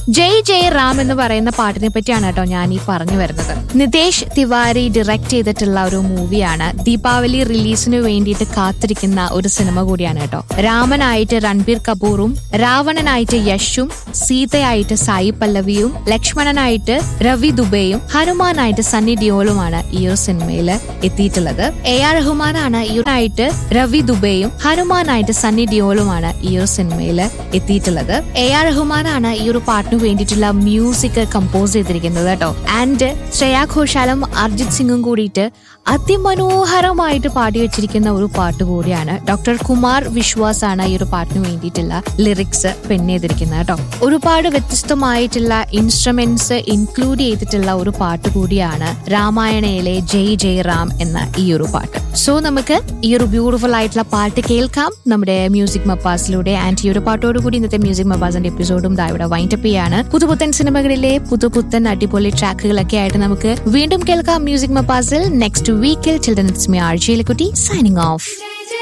ജയ് ജയ് റാം എന്ന് പറയുന്ന പാട്ടിനെ പറ്റിയാണ് കേട്ടോ ഞാൻ ഈ പറഞ്ഞു വരുന്നത് നിതേഷ് തിവാരി ഡയറക്ട് ചെയ്തിട്ടുള്ള ഒരു മൂവിയാണ് ദീപാവലി റിലീസിന് വേണ്ടിയിട്ട് കാത്തിരിക്കുന്ന ഒരു സിനിമ കൂടിയാണ് കേട്ടോ രാമനായിട്ട് രൺബീർ കപൂറും രാവണനായിട്ട് യശും സീതയായിട്ട് സായി പല്ലവിയും ലക്ഷ്മണനായിട്ട് രവി ദുബെയും ഹനുമാനായിട്ട് സണ്ണി ഡിയോളുമാണ് ഈ ഒരു സിനിമയിൽ എത്തിയിട്ടുള്ളത് എ ആർ റഹ്മാനാണ് ആയിട്ട് രവി ദുബെയും ഹനുമാനായിട്ട് സണ്ണി ഡിയോളുമാണ് ഈ ഒരു സിനിമയിൽ എത്തിയിട്ടുള്ളത് എ ആർ റഹ്മാനാണ് ഈ ഒരു പാട്ടിന് വേണ്ടിയിട്ടുള്ള മ്യൂസിക് കമ്പോസ് ചെയ്തിരിക്കുന്നത് കേട്ടോ ആൻഡ് ശ്രേയ ഘോഷാലും അർജിത് സിംഗും കൂടിയിട്ട് അതിമനോഹരമായിട്ട് പാടി വെച്ചിരിക്കുന്ന ഒരു പാട്ട് കൂടിയാണ് ഡോക്ടർ കുമാർ വിശ്വാസ് ആണ് ഈ ഒരു പാട്ടിന് വേണ്ടിയിട്ടുള്ള ലിറിക്സ് പെൺ ചെയ്തിരിക്കുന്നത് കേട്ടോ ഒരുപാട് വ്യത്യസ്തമായിട്ടുള്ള ഇൻസ്ട്രുമെന്റ്സ് ഇൻക്ലൂഡ് ചെയ്തിട്ടുള്ള ഒരു പാട്ട് കൂടിയാണ് രാമായണയിലെ ജയ് ജയ് റാം എന്ന ഈ ഒരു പാട്ട് സോ നമുക്ക് ഈ ഒരു ബ്യൂട്ടിഫുൾ ആയിട്ടുള്ള പാട്ട് കേൾക്കാം നമ്മുടെ മ്യൂസിക് മപ്പാസിലൂടെ ആൻഡ് ഈ ഒരു പാട്ടോടുകൂടി ഇന്നത്തെ മ്യൂസിക് മപ്പാസിന്റെ എപ്പിസോഡും ദാ ഇവിടെ വൈൻഡപ്പ് ചെയ്യാണ് പുതുപുത്തൻ സിനിമകളിലെ പുതുപുത്തൻ അടിപൊളി ട്രാക്കുകളൊക്കെ ആയിട്ട് നമുക്ക് വീണ്ടും കേൾക്കാം മ്യൂസിക് മപ്പാസിൽ നെക്സ്റ്റ് വീക്കിൽ ചിൽഡ്രൻസ് മി ആർ ജയിലക്കുട്ടി സൈനിങ് ഓഫ്